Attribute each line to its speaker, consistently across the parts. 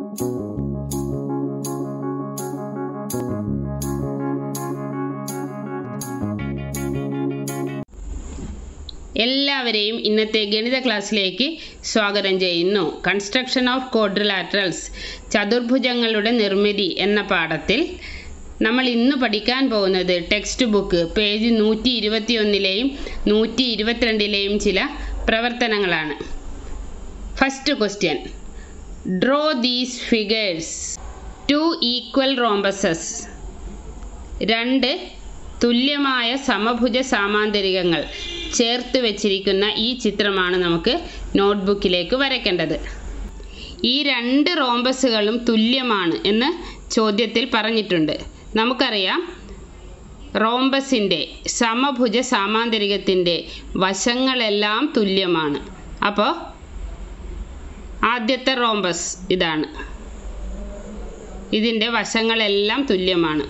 Speaker 1: എല്ലാവരെയും ഇന്നത്തെ ഗണിത ക്ലാസ്സിലേക്ക് സ്വാഗതം ചെയ്യുന്നു കൺസ്ട്രക്ഷൻ ഓഫ് ക്വാഡ്രിലാറ്ററൽസ് ചതുർഭുജങ്ങളുടെ നിർമ്മിതി എന്ന പാഠത്തിൽ നമ്മൾ ഇന്ന് പഠിക്കാൻ പോകുന്നത് ടെക്സ്റ്റ് ബുക്ക് പേജ് നൂറ്റി ഇരുപത്തി ഒന്നിലെയും നൂറ്റി ഇരുപത്തിരണ്ടിലെയും ചില പ്രവർത്തനങ്ങളാണ് first question draw these figures two equal rhombuses രണ്ട് തുല്യമായ സമഭുജ സാമാന്തരികങ്ങൾ ചേർത്ത് വെച്ചിരിക്കുന്ന ഈ ചിത്രമാണ് നമുക്ക് നോട്ട്ബുക്കിലേക്ക് വരയ്ക്കേണ്ടത് ഈ രണ്ട് റോംബസുകളും തുല്യമാണ് എന്ന് ചോദ്യത്തിൽ പറഞ്ഞിട്ടുണ്ട് നമുക്കറിയാം റോംബസിൻ്റെ സമഭുജ സാമാന്തരികത്തിൻ്റെ വശങ്ങളെല്ലാം തുല്യമാണ് അപ്പോൾ ആദ്യത്തെ റോംബസ് ഇതാണ് ഇതിൻ്റെ വശങ്ങളെല്ലാം തുല്യമാണ്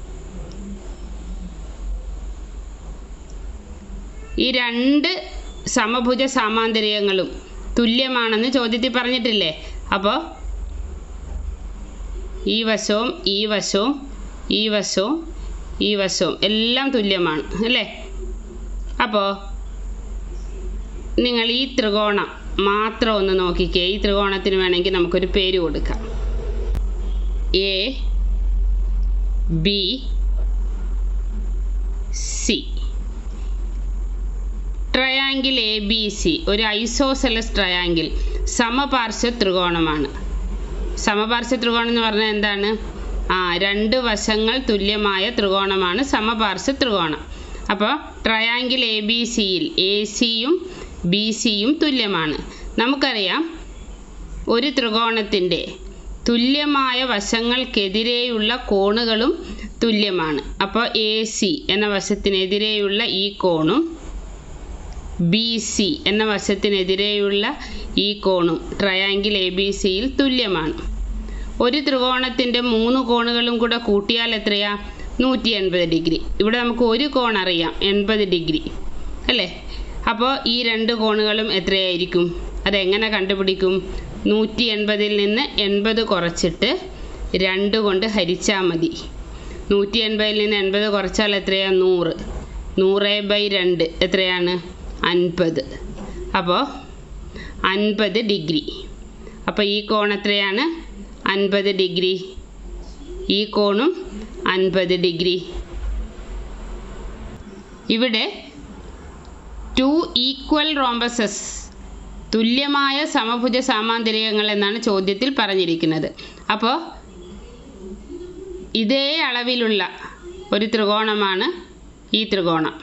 Speaker 1: ഈ രണ്ട് സമഭുജ സാമാന്തരികങ്ങളും തുല്യമാണെന്ന് ചോദ്യത്തിൽ പറഞ്ഞിട്ടില്ലേ അപ്പോൾ ഈ വശവും ഈ വശവും ഈ വശവും ഈ വശവും എല്ലാം തുല്യമാണ് അല്ലേ അപ്പോൾ നിങ്ങൾ ഈ ത്രികോണം മാത്രം ഒന്ന് നോക്കിക്കേ ഈ ത്രികോണത്തിന് വേണമെങ്കിൽ നമുക്കൊരു പേര് കൊടുക്കാം A B C triangle A B C ഒരു ഐസോസെലസ് ട്രയാങ്കിൾ സമപാർശ്വ ത്രികോണമാണ് സമപാർശ്വ ത്രികോണം എന്ന് പറഞ്ഞാൽ എന്താണ് ആ രണ്ട് വശങ്ങൾ തുല്യമായ ത്രികോണമാണ് സമപാർശ്വ ത്രികോണം അപ്പോൾ ട്രയാങ്കിൾ എ ബി സിയിൽ എ സിയും ബി സിയും തുല്യമാണ് നമുക്കറിയാം ഒരു ത്രികോണത്തിൻ്റെ തുല്യമായ വശങ്ങൾക്കെതിരെയുള്ള കോണുകളും തുല്യമാണ് അപ്പോൾ എ സി എന്ന വശത്തിനെതിരെയുള്ള ഈ കോണും ബി സി എന്ന വശത്തിനെതിരെയുള്ള ഈ കോണും ട്രയാങ്കിൾ എ ബി സിയിൽ തുല്യമാണ് ഒരു ത്രികോണത്തിൻ്റെ മൂന്ന് കോണുകളും കൂടെ കൂട്ടിയാൽ എത്രയാ നൂറ്റി എൺപത് ഡിഗ്രി ഇവിടെ നമുക്ക് ഒരു കോൺ അറിയാം എൺപത് ഡിഗ്രി അല്ലേ അപ്പോൾ ഈ രണ്ട് കോണുകളും എത്രയായിരിക്കും അതെങ്ങനെ കണ്ടുപിടിക്കും നൂറ്റി എൺപതിൽ നിന്ന് എൺപത് കുറച്ചിട്ട് രണ്ട് കൊണ്ട് ഹരിച്ചാൽ മതി നൂറ്റി എൺപതിൽ നിന്ന് എൺപത് കുറച്ചാൽ എത്രയാണ് നൂറ് നൂറ് ബൈ രണ്ട് എത്രയാണ് അൻപത് അപ്പോൾ അൻപത് ഡിഗ്രി അപ്പോൾ ഈ കോൺ എത്രയാണ് അൻപത് ഡിഗ്രി ഈ കോണും അൻപത് ഡിഗ്രി ഇവിടെ ടു ഈക്വൽ റോംബസസ് തുല്യമായ സമഭുജ സാമാന്തരികങ്ങൾ എന്നാണ് ചോദ്യത്തിൽ പറഞ്ഞിരിക്കുന്നത് അപ്പോൾ ഇതേ അളവിലുള്ള ഒരു ത്രികോണമാണ് ഈ ത്രികോണം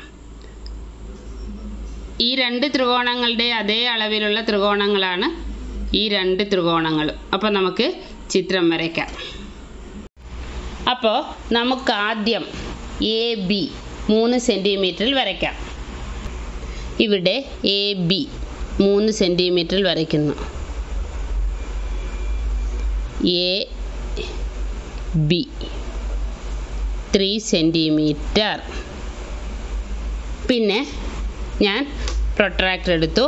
Speaker 1: ഈ രണ്ട് ത്രികോണങ്ങളുടെ അതേ അളവിലുള്ള ത്രികോണങ്ങളാണ് ഈ രണ്ട് ത്രികോണങ്ങളും അപ്പോൾ നമുക്ക് ചിത്രം വരയ്ക്കാം അപ്പോൾ നമുക്ക് ആദ്യം എ ബി മൂന്ന് സെൻറ്റിമീറ്ററിൽ വരയ്ക്കാം ഇവിടെ എ ബി മൂന്ന് സെൻറ്റിമീറ്ററിൽ വരയ്ക്കുന്നു എ ബി ത്രീ സെൻറ്റിമീറ്റർ പിന്നെ ഞാൻ പ്രൊട്രാക്ടർ എടുത്തു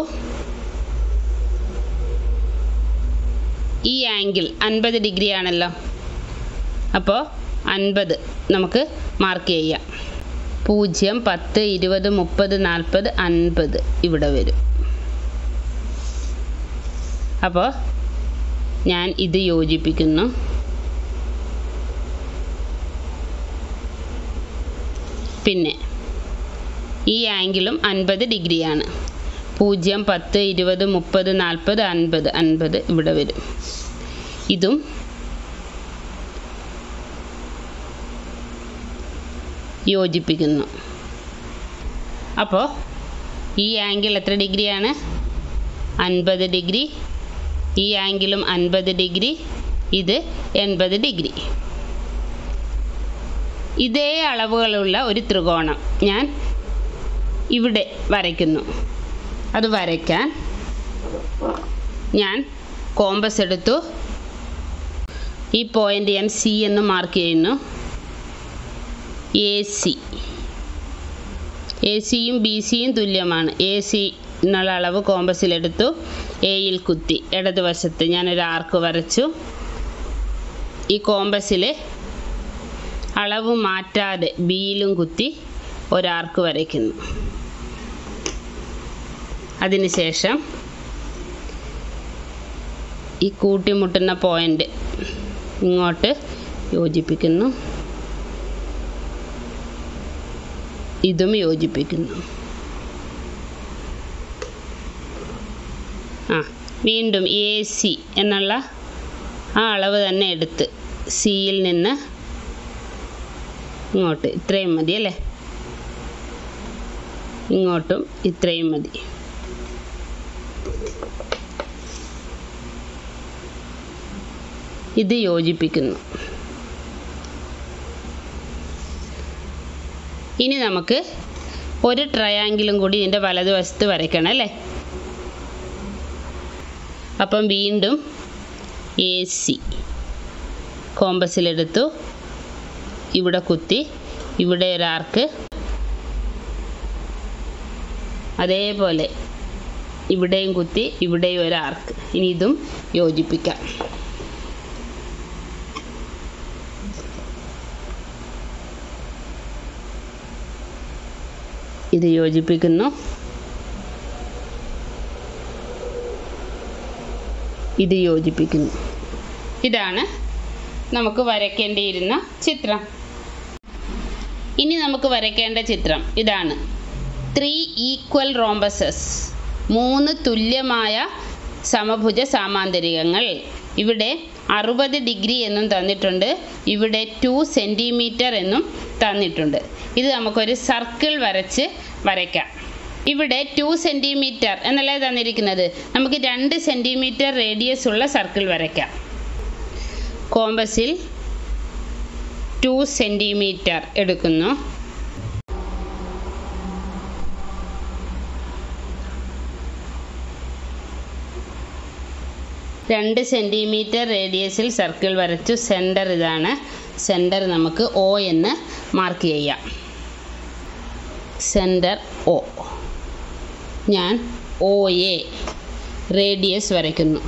Speaker 1: ഈ ആംഗിൾ അൻപത് ഡിഗ്രി ആണല്ലോ അപ്പോൾ അൻപത് നമുക്ക് മാർക്ക് ചെയ്യാം പൂജ്യം പത്ത് ഇരുപത് മുപ്പത് നാൽപ്പത് അൻപത് ഇവിടെ വരും അപ്പോൾ ഞാൻ ഇത് യോജിപ്പിക്കുന്നു പിന്നെ ഈ ആംഗിളും അൻപത് ഡിഗ്രിയാണ് പൂജ്യം പത്ത് ഇരുപത് മുപ്പത് നാൽപ്പത് അൻപത് അൻപത് ഇവിടെ വരും ഇതും യോജിപ്പിക്കുന്നു അപ്പോൾ ഈ ആംഗിൾ എത്ര ഡിഗ്രിയാണ് അൻപത് ഡിഗ്രി ഈ ആംഗിളും അൻപത് ഡിഗ്രി ഇത് എൺപത് ഡിഗ്രി ഇതേ അളവുകളുള്ള ഒരു ത്രികോണം ഞാൻ ഇവിടെ വരയ്ക്കുന്നു അത് വരയ്ക്കാൻ ഞാൻ കോമ്പസ് എടുത്തു ഈ പോയിൻ്റ് ഞാൻ സി എന്ന് മാർക്ക് ചെയ്യുന്നു എ സി എ സിയും ബി സിയും തുല്യമാണ് എ സി എന്നുള്ള അളവ് കോമ്പസിലെടുത്തു എയിൽ കുത്തി ഇടതുവശത്ത് ഞാനൊരു ആർക്ക് വരച്ചു ഈ കോമ്പസിൽ അളവ് മാറ്റാതെ ബിയിലും കുത്തി ഒരാർക്ക് വരയ്ക്കുന്നു അതിനുശേഷം ഈ കൂട്ടിമുട്ടുന്ന പോയിൻ്റ് ഇങ്ങോട്ട് യോജിപ്പിക്കുന്നു ഇതും യോജിപ്പിക്കുന്നു ആ വീണ്ടും എ സി എന്നുള്ള ആ അളവ് തന്നെ എടുത്ത് സിയിൽ നിന്ന് ഇങ്ങോട്ട് ഇത്രയും മതി അല്ലേ ഇങ്ങോട്ടും ഇത്രയും മതി ഇത് യോജിപ്പിക്കുന്നു ഇനി നമുക്ക് ഒരു ട്രയാങ്കിളും കൂടി ഇതിൻ്റെ വലതുവശത്ത് വരയ്ക്കണം അല്ലേ അപ്പം വീണ്ടും എ സി കോമ്പസിലെടുത്തു ഇവിടെ കുത്തി ഇവിടെ ഒരു ആർക്ക് അതേപോലെ ഇവിടെയും കുത്തി ഇവിടെയും ഒരു ആർക്ക് ഇനി ഇതും യോജിപ്പിക്കാം ഇത് യോജിപ്പിക്കുന്നു ഇത് യോജിപ്പിക്കുന്നു ഇതാണ് നമുക്ക് വരയ്ക്കേണ്ടിയിരുന്ന ചിത്രം ഇനി നമുക്ക് വരയ്ക്കേണ്ട ചിത്രം ഇതാണ് ത്രീ ഈക്വൽ റോംബസസ് മൂന്ന് തുല്യമായ സമഭുജ സാമാന്തരികങ്ങൾ ഇവിടെ അറുപത് ഡിഗ്രി എന്നും തന്നിട്ടുണ്ട് ഇവിടെ ടു സെൻറ്റിമീറ്റർ എന്നും തന്നിട്ടുണ്ട് ഇത് നമുക്കൊരു സർക്കിൾ വരച്ച് വരയ്ക്കാം ഇവിടെ ടു സെൻറ്റിമീറ്റർ എന്നല്ലേ തന്നിരിക്കുന്നത് നമുക്ക് രണ്ട് സെൻറ്റിമീറ്റർ റേഡിയസ് ഉള്ള സർക്കിൾ വരയ്ക്കാം കോമ്പസിൽ ടു സെൻറ്റിമീറ്റർ എടുക്കുന്നു രണ്ട് സെൻറ്റിമീറ്റർ റേഡിയസിൽ സർക്കിൾ വരച്ചു സെൻറ്റർ ഇതാണ് സെൻറ്റർ നമുക്ക് ഒ എന്ന് മാർക്ക് ചെയ്യാം സെൻറ്റർ ഒ ഞാൻ ഒ എ റേഡിയസ് വരയ്ക്കുന്നു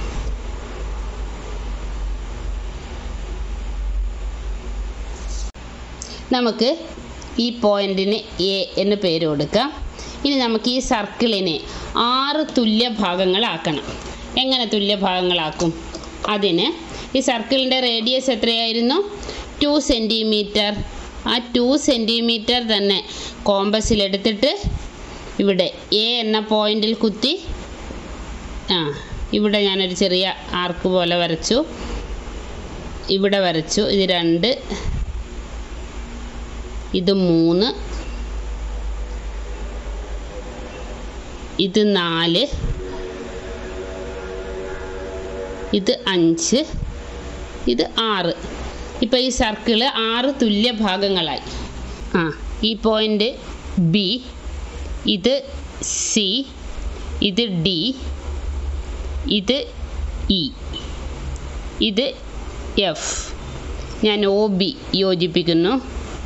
Speaker 1: നമുക്ക് ഈ പോയിന്റിന് എ എന്ന് പേര് കൊടുക്കാം ഇനി നമുക്ക് ഈ സർക്കിളിനെ ആറ് തുല്യ ഭാഗങ്ങളാക്കണം എങ്ങനെ തുല്യ ഭാഗങ്ങളാക്കും അതിന് ഈ സർക്കിളിൻ്റെ റേഡിയസ് എത്രയായിരുന്നു ടു സെൻറ്റിമീറ്റർ ആ ടു സെൻറ്റിമീറ്റർ തന്നെ കോമ്പസിലെടുത്തിട്ട് ഇവിടെ എ എന്ന പോയിന്റിൽ കുത്തി ആ ഇവിടെ ഞാനൊരു ചെറിയ ആർക്ക് പോലെ വരച്ചു ഇവിടെ വരച്ചു ഇത് രണ്ട് ഇത് മൂന്ന് ഇത് നാല് ഇത് അഞ്ച് ഇത് ആറ് ഇപ്പോൾ ഈ സർക്കിള് ആറ് തുല്യ ഭാഗങ്ങളായി ആ ഈ പോയിൻ്റ് ബി ഇത് സി ഇത് ഡി ഇത് ഇ ഇത് എഫ് ഞാൻ ഒ ബി യോജിപ്പിക്കുന്നു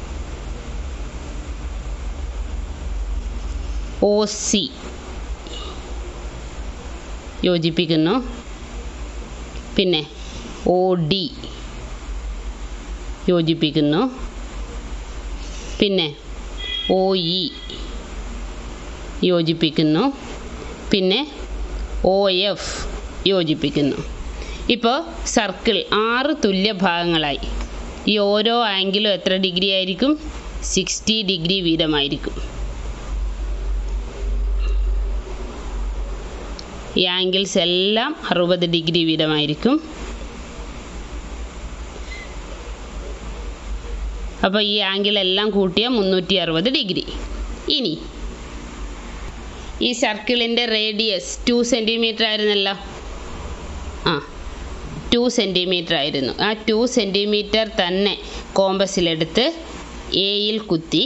Speaker 1: ഒ സി യോജിപ്പിക്കുന്നു പിന്നെ ഒ ഡി യോജിപ്പിക്കുന്നു പിന്നെ ഒ ഇ യോജിപ്പിക്കുന്നു പിന്നെ ഒ എഫ് യോജിപ്പിക്കുന്നു ഇപ്പോൾ സർക്കിൾ ആറ് തുല്യ ഭാഗങ്ങളായി ഈ ഓരോ ആംഗിളും എത്ര ഡിഗ്രി ആയിരിക്കും സിക്സ്റ്റി ഡിഗ്രി വീതമായിരിക്കും ഈ ആംഗിൾസ് എല്ലാം അറുപത് ഡിഗ്രി വീതമായിരിക്കും അപ്പോൾ ഈ ആംഗിൾ എല്ലാം കൂട്ടിയ മുന്നൂറ്റി അറുപത് ഡിഗ്രി ഇനി ഈ സർക്കിളിൻ്റെ റേഡിയസ് ടു സെൻറ്റിമീറ്റർ ആയിരുന്നല്ലോ ആ ടു സെൻറ്റിമീറ്റർ ആയിരുന്നു ആ ടു സെൻറ്റിമീറ്റർ തന്നെ കോമ്പസിലെടുത്ത് എയിൽ കുത്തി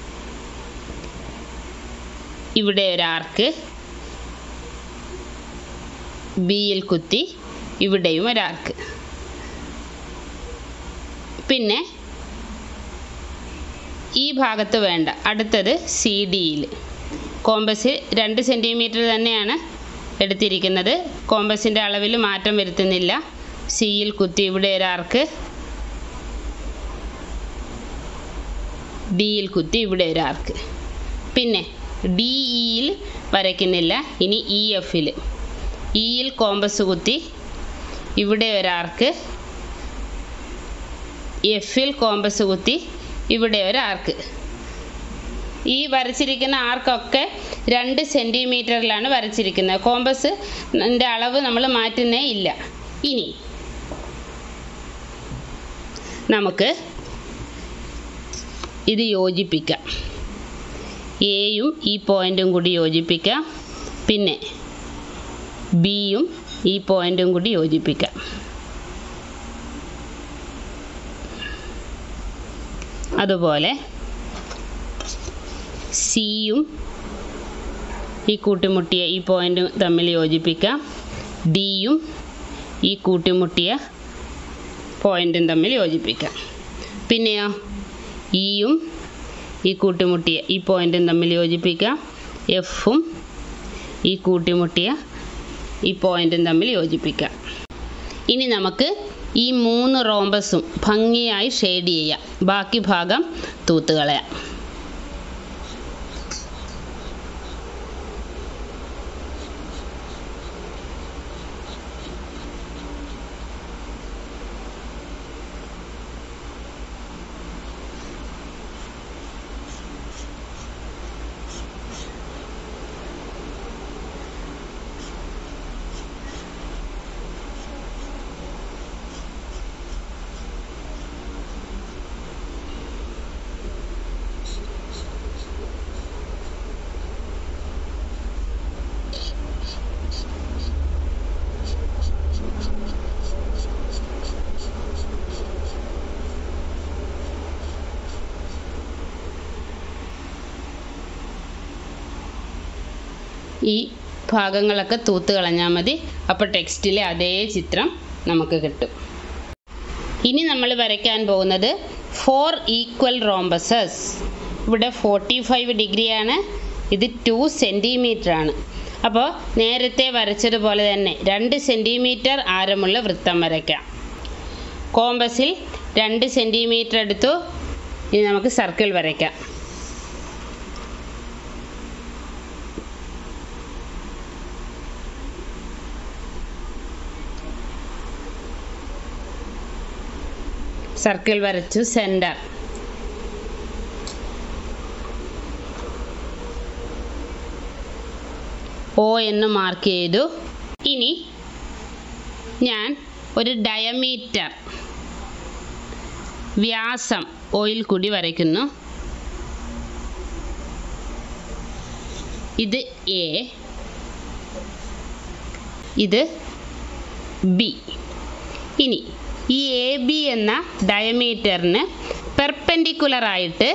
Speaker 1: ഇവിടെ ഒരു ആർക്ക് ബിയിൽ കുത്തി ഇവിടെയും ഒരാർക്ക് പിന്നെ ഈ ഭാഗത്ത് വേണ്ട അടുത്തത് സി ഡിയിൽ കോമ്പസ് രണ്ട് സെൻറ്റിമീറ്റർ തന്നെയാണ് എടുത്തിരിക്കുന്നത് കോമ്പസിൻ്റെ അളവിൽ മാറ്റം വരുത്തുന്നില്ല സിയിൽ കുത്തി ഇവിടെ ഒരാർക്ക് ഡിയിൽ കുത്തി ഇവിടെ ഒരു ആർക്ക് പിന്നെ ഡി ഇയിൽ വരയ്ക്കുന്നില്ല ഇനി ഇ എഫിൽ ഇയിൽ കോമ്പസ് കുത്തി ഇവിടെ ഒരു ആർക്ക് എഫിൽ കോമ്പസ് കുത്തി ഇവിടെ ഒരു ആർക്ക് ഈ വരച്ചിരിക്കുന്ന ആർക്കൊക്കെ രണ്ട് സെൻറ്റിമീറ്ററിലാണ് വരച്ചിരിക്കുന്നത് കോമ്പസ് ൻ്റെ അളവ് നമ്മൾ മാറ്റുന്നേ ഇല്ല ഇനി നമുക്ക് ഇത് യോജിപ്പിക്കാം എയും ഈ പോയിൻറ്റും കൂടി യോജിപ്പിക്കാം പിന്നെ ബിയും ഈ പോയിൻറ്റും കൂടി യോജിപ്പിക്കാം അതുപോലെ സിയും ഈ കൂട്ടിമുട്ടിയ ഈ പോയിൻറ്റും തമ്മിൽ യോജിപ്പിക്കാം ഡിയും ഈ കൂട്ടിമുട്ടിയ പോയിൻറ്റും തമ്മിൽ യോജിപ്പിക്കാം പിന്നെയോ ഇയും ഈ കൂട്ടിമുട്ടിയ ഈ പോയിൻറ്റും തമ്മിൽ യോജിപ്പിക്കാം എഫും ഈ കൂട്ടിമുട്ടിയ ഈ പോയിൻറ്റും തമ്മിൽ യോജിപ്പിക്കാം ഇനി നമുക്ക് ഈ മൂന്ന് റോംബസും ഭംഗിയായി ഷെയ്ഡ് ചെയ്യാം ബാക്കി ഭാഗം തൂത്തുകളയാം ഈ ഭാഗങ്ങളൊക്കെ തൂത്ത് കളഞ്ഞാൽ മതി അപ്പോൾ ടെക്സ്റ്റിലെ അതേ ചിത്രം നമുക്ക് കിട്ടും ഇനി നമ്മൾ വരയ്ക്കാൻ പോകുന്നത് ഫോർ ഈക്വൽ റോംബസസ് ഇവിടെ ഫോർട്ടി ഫൈവ് ഡിഗ്രിയാണ് ഇത് ടു സെൻറ്റിമീറ്റർ ആണ് അപ്പോൾ നേരത്തെ വരച്ചതുപോലെ തന്നെ രണ്ട് സെൻറ്റിമീറ്റർ ആരമുള്ള വൃത്തം വരയ്ക്കാം കോമ്പസിൽ രണ്ട് സെൻറ്റിമീറ്റർ എടുത്തു ഇനി നമുക്ക് സർക്കിൾ വരയ്ക്കാം സർക്കിൾ വരച്ചു സെൻറ്റർ ഒ എന്ന് മാർക്ക് ചെയ്തു ഇനി ഞാൻ ഒരു ഡയമീറ്റർ വ്യാസം ഓയിൽ കൂടി വരയ്ക്കുന്നു ഇത് എ ഇത് ബി ഇനി ഈ എ ബി എന്ന ഡയമീറ്ററിന് പെർപെൻഡിക്കുലറായിട്ട്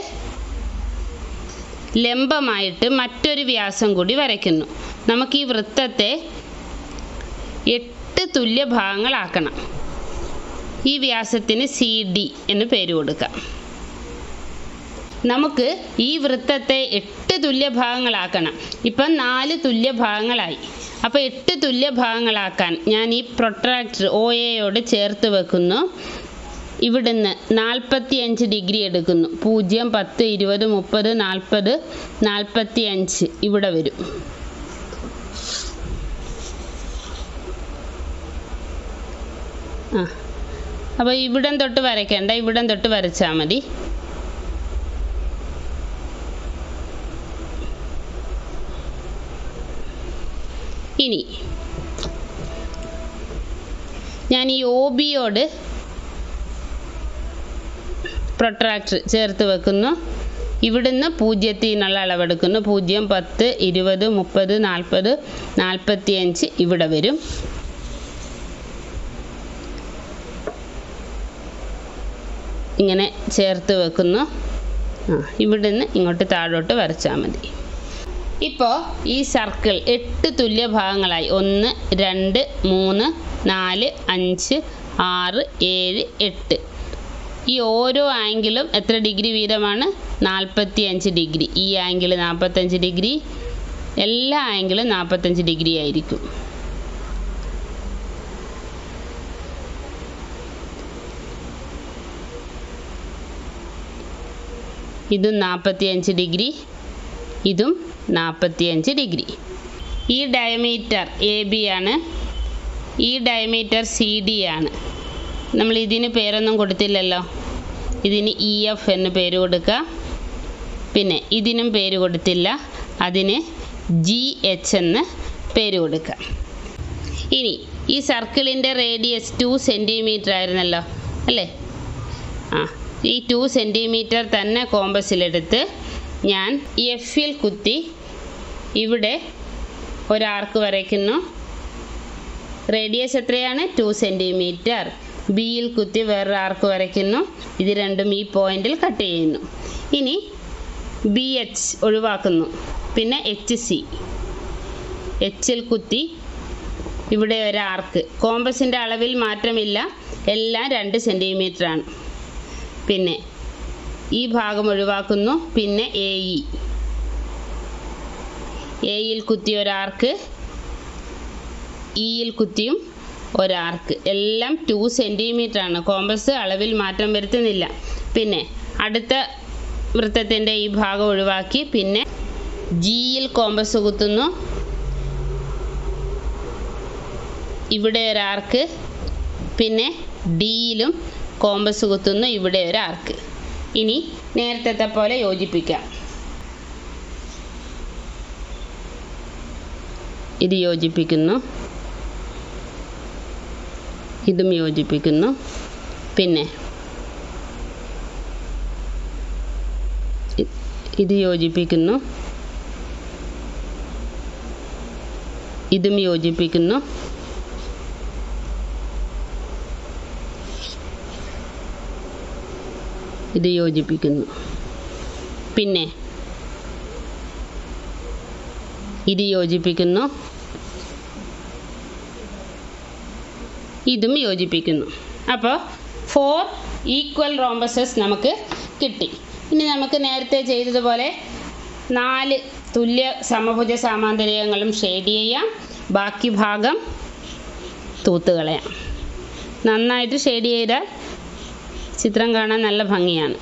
Speaker 1: ലംബമായിട്ട് മറ്റൊരു വ്യാസം കൂടി വരയ്ക്കുന്നു നമുക്ക് ഈ വൃത്തത്തെ എട്ട് തുല്യ ഭാഗങ്ങളാക്കണം ഈ വ്യാസത്തിന് സി ഡി എന്ന് പേര് കൊടുക്കാം നമുക്ക് ഈ വൃത്തത്തെ എട്ട് തുല്യ ഭാഗങ്ങളാക്കണം ഇപ്പം നാല് തുല്യ ഭാഗങ്ങളായി അപ്പോൾ എട്ട് തുല്യ ഭാഗങ്ങളാക്കാൻ ഞാൻ ഈ പ്രൊട്രാക്ടർ ഒ എയോട് ചേർത്ത് വെക്കുന്നു ഇവിടുന്ന് നാൽപ്പത്തി അഞ്ച് ഡിഗ്രി എടുക്കുന്നു പൂജ്യം പത്ത് ഇരുപത് മുപ്പത് നാൽപ്പത് നാൽപ്പത്തി അഞ്ച് ഇവിടെ വരും ആ അപ്പോൾ ഇവിടം തൊട്ട് വരയ്ക്കേണ്ട ഇവിടം തൊട്ട് വരച്ചാൽ മതി ഇനി ഞാൻ ഈ ഒ ബിയോട് പ്രൊട്രാക്ടർ ചേർത്ത് വെക്കുന്നു ഇവിടുന്ന് പൂജ്യത്തിൽ നിന്നുള്ള അളവെടുക്കുന്നു പൂജ്യം പത്ത് ഇരുപത് മുപ്പത് നാൽപ്പത് നാൽപ്പത്തി അഞ്ച് ഇവിടെ വരും ഇങ്ങനെ ചേർത്ത് വെക്കുന്നു ആ ഇവിടുന്ന് ഇങ്ങോട്ട് താഴോട്ട് വരച്ചാൽ മതി ഇപ്പോൾ ഈ സർക്കിൾ എട്ട് തുല്യ ഭാഗങ്ങളായി ഒന്ന് രണ്ട് മൂന്ന് നാല് അഞ്ച് ആറ് ഏഴ് എട്ട് ഈ ഓരോ ആംഗിളും എത്ര ഡിഗ്രി വീതമാണ് നാൽപ്പത്തി അഞ്ച് ഡിഗ്രി ഈ ആംഗിൾ നാൽപ്പത്തഞ്ച് ഡിഗ്രി എല്ലാ ആംഗിളും നാൽപ്പത്തഞ്ച് ഡിഗ്രി ആയിരിക്കും ഇതും നാൽപ്പത്തിയഞ്ച് ഡിഗ്രി ഇതും നാൽപ്പത്തിയഞ്ച് ഡിഗ്രി ഈ ഡയമീറ്റർ എ ബി ആണ് ഈ ഡയമീറ്റർ സി ഡി ആണ് നമ്മൾ ഇതിന് പേരൊന്നും കൊടുത്തില്ലല്ലോ ഇതിന് ഇ എഫ് എന്ന് പേര് കൊടുക്കുക പിന്നെ ഇതിനും പേര് കൊടുത്തില്ല അതിന് ജി എച്ച് എന്ന് പേര് കൊടുക്കുക ഇനി ഈ സർക്കിളിൻ്റെ റേഡിയസ് ടു സെൻറ്റിമീറ്റർ ആയിരുന്നല്ലോ അല്ലേ ആ ഈ ടു സെൻറ്റിമീറ്റർ തന്നെ കോമ്പസിലെടുത്ത് ഞാൻ എഫിൽ കുത്തി ഇവിടെ ഒരാർക്ക് വരയ്ക്കുന്നു റേഡിയസ് എത്രയാണ് ടു സെൻറ്റിമീറ്റർ ബിയിൽ കുത്തി വേറൊരു ആർക്ക് വരയ്ക്കുന്നു ഇത് രണ്ടും ഈ പോയിന്റിൽ കട്ട് ചെയ്യുന്നു ഇനി ബി എച്ച് ഒഴിവാക്കുന്നു പിന്നെ എച്ച് സി എച്ചിൽ കുത്തി ഇവിടെ ഒരു ആർക്ക് കോമ്പസിൻ്റെ അളവിൽ മാറ്റമില്ല എല്ലാം രണ്ട് സെൻറ്റിമീറ്റർ ആണ് പിന്നെ ഈ ഭാഗം ഒഴിവാക്കുന്നു പിന്നെ എ ഇ എയിൽ കുത്തിയ ഒരാർക്ക് ഇയിൽ കുത്തിയും ഒരാർക്ക് എല്ലാം ടു സെൻറ്റിമീറ്റർ ആണ് കോമ്പസ് അളവിൽ മാറ്റം വരുത്തുന്നില്ല പിന്നെ അടുത്ത വൃത്തത്തിൻ്റെ ഈ ഭാഗം ഒഴിവാക്കി പിന്നെ ജിയിൽ കോമ്പസ് കുത്തുന്നു ഇവിടെ ഒരാർക്ക് പിന്നെ ഡിയിലും കോമ്പസ് കുത്തുന്നു ഇവിടെ ഒരാർക്ക് ഇനി നേരത്തെ പോലെ യോജിപ്പിക്കാം ഇത് യോജിപ്പിക്കുന്നു ഇതും യോജിപ്പിക്കുന്നു പിന്നെ ഇ- ഇത് യോജിപ്പിക്കുന്നു ഇതും യോജിപ്പിക്കുന്നു ഇത് യോജിപ്പിക്കുന്നു പിന്നെ ഇത് യോജിപ്പിക്കുന്നു ഇതും യോജിപ്പിക്കുന്നു അപ്പോൾ ഫോർ ഈക്വൽ റോംബസസ് നമുക്ക് കിട്ടി ഇനി നമുക്ക് നേരത്തെ ചെയ്തതുപോലെ നാല് തുല്യ സമഭുജ സാമാന്തരികങ്ങളും ഷെയ്ഡ് ചെയ്യാം ബാക്കി ഭാഗം തൂത്തുകളയാം നന്നായിട്ട് ഷെയ്ഡ് ചെയ്താൽ ചിത്രം കാണാൻ നല്ല ഭംഗിയാണ്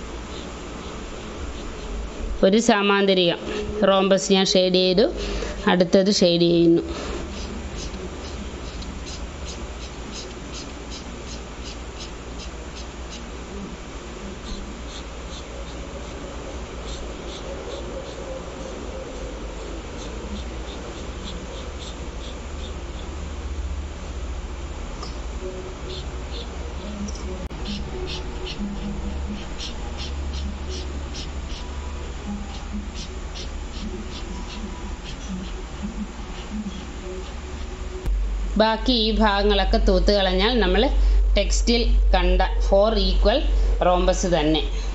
Speaker 1: ഒരു സാമാന്തരികം റോംബസ് ഞാൻ ഷെയ്ഡ് ചെയ്തു അടുത്തത് ഷെയ്ഡ് ചെയ്യുന്നു ബാക്കി ഈ ഭാഗങ്ങളൊക്കെ തൂത്ത് കളഞ്ഞാൽ നമ്മൾ ടെക്സ്റ്റിൽ കണ്ട ഫോർ ഈക്വൽ റോംബസ് തന്നെ